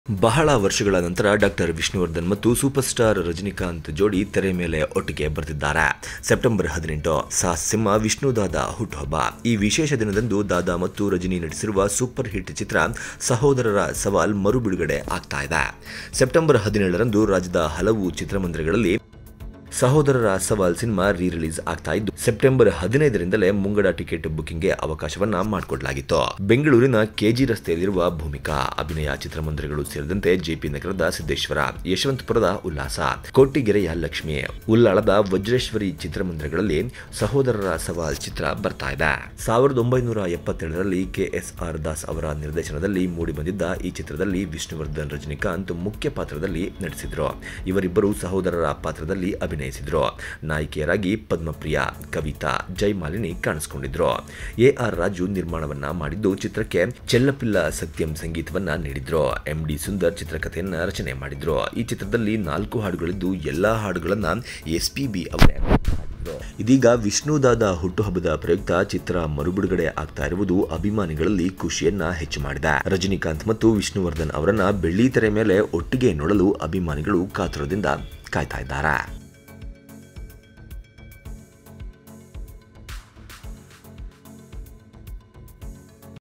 ಬಹಳ ವರ್ಷಗಳ ನಂತರ ಡಾಕ್ಟರ್ ವಿಷ್ಣುವರ್ಧನ್ ಮತ್ತು ಸೂಪರ್ ಸ್ಟಾರ್ ರಜನಿಕಾಂತ್ ಜೋಡಿ ತೆರೆ ಮೇಲೆ ಒಟ್ಟಿಗೆ ಬರ್ತಿದ್ದಾರೆ ಸೆಪ್ಟೆಂಬರ್ ಹದಿನೆಂಟು ಸಾಹಸ ಸಿಂಹ ವಿಷ್ಣು ದಾದಾ ಹುಟ್ಟುಹಬ್ಬ ಈ ವಿಶೇಷ ದಿನದಂದು ದಾದಾ ಮತ್ತು ರಜನಿ ನಟಿಸಿರುವ ಸೂಪರ್ ಹಿಟ್ ಚಿತ್ರ ಸಹೋದರರ ಸವಾಲ್ ಮರು ಬಿಡುಗಡೆ ಆಗ್ತಾ ಇದೆ ಸೆಪ್ಟೆಂಬರ್ ಹದಿನೇಳರಂದು ರಾಜ್ಯದ ಹಲವು ಚಿತ್ರಮಂದಿರಗಳಲ್ಲಿ ಸಹೋದರರ ಸವಾಲ್ ಸಿನಿಮಾ ರೀ ರಿಲೀಸ್ ಆಗ್ತಾ ಇದ್ದು ಸೆಪ್ಟೆಂಬರ್ ಹದಿನೈದರಿಂದಲೇ ಮುಂಗಡ ಟಿಕೆಟ್ ಬುಕಿಂಗ್ಗೆ ಅವಕಾಶವನ್ನ ಮಾಡಿಕೊಡಲಾಗಿತ್ತು ಬೆಂಗಳೂರಿನ ಕೆಜಿ ರಸ್ತೆಯಲ್ಲಿರುವ ಭೂಮಿಕಾ ಅಭಿನಯ ಚಿತ್ರಮಂದಿರಗಳು ಸೇರಿದಂತೆ ಜೆಪಿ ನಗರದ ಸಿದ್ದೇಶ್ವರ ಯಶವಂತಪುರದ ಉಲ್ಲಾಸ ಕೊಟ್ಟಿಗೆರೆಯ ಲಕ್ಷ್ಮಿ ಉಲ್ಲಾಳದ ವಜ್ರೇಶ್ವರಿ ಚಿತ್ರಮಂದಿರಗಳಲ್ಲಿ ಸಹೋದರರ ಸವಾಲ್ ಚಿತ್ರ ಬರ್ತಾ ಇದೆ ಸಾವಿರದ ಒಂಬೈನೂರ ಎಪ್ಪತ್ತೇಳರಲ್ಲಿ ಕೆಎಸ್ಆರ್ ದಾಸ್ ಅವರ ನಿರ್ದೇಶನದಲ್ಲಿ ಮೂಡಿಬಂದಿದ್ದ ಈ ಚಿತ್ರದಲ್ಲಿ ವಿಷ್ಣುವರ್ಧನ್ ರಜನಿಕಾಂತ್ ಮುಖ್ಯ ಪಾತ್ರದಲ್ಲಿ ನಟಿಸಿದ್ರು ಇವರಿಬ್ಬರು ಸಹೋದರರ ಪಾತ್ರದಲ್ಲಿ ಅಭಿನಯಿಸಿದ್ರು ನಾಯಕಿಯರಾಗಿ ಪದ್ಮಪ್ರಿಯ ಕವಿತಾ ಜೈಮಾಲಿನಿ ಕಾಣಿಸಿಕೊಂಡಿದ್ರು ಎ ಆರ್ ರಾಜು ನಿರ್ಮಾಣವನ್ನ ಮಾಡಿದ್ದು ಚಿತ್ರಕ್ಕೆ ಚೆಲ್ಲಪಿಲ್ಲ ಸತ್ಯಂ ಸಂಗೀತವನ್ನ ನೀಡಿದ್ರು ಎಂ ಡಿ ಸುಂದರ್ ಚಿತ್ರಕಥೆಯನ್ನ ರಚನೆ ಮಾಡಿದ್ರು ಈ ಚಿತ್ರದಲ್ಲಿ ನಾಲ್ಕು ಹಾಡುಗಳಿದ್ದು ಎಲ್ಲಾ ಹಾಡುಗಳನ್ನ ಎಸ್ ಪಿ ಬಿ ಅವರೇ ಹಾಡಿದ್ರು. ಇದೀಗ ವಿಷ್ಣುದಾದ ಹುಟ್ಟುಹಬ್ಬದ ಪ್ರಯುಕ್ತ ಚಿತ್ರ ಮರುಬಿಡುಗಡೆ ಆಗ್ತಾ ಇರುವುದು ಅಭಿಮಾನಿಗಳಲ್ಲಿ ಖುಷಿಯನ್ನ ಹೆಚ್ಚು ಮಾಡಿದೆ ರಜನಿಕಾಂತ್ ಮತ್ತು ವಿಷ್ಣುವರ್ಧನ್ ಅವರನ್ನ ಬೆಳ್ಳಿ ತೆರೆ ಮೇಲೆ ಒಟ್ಟಿಗೆ ನೋಡಲು ಅಭಿಮಾನಿಗಳು ಕಾತುರದಿಂದ ಕಾಯ್ತಾ ಇದ್ದಾರೆ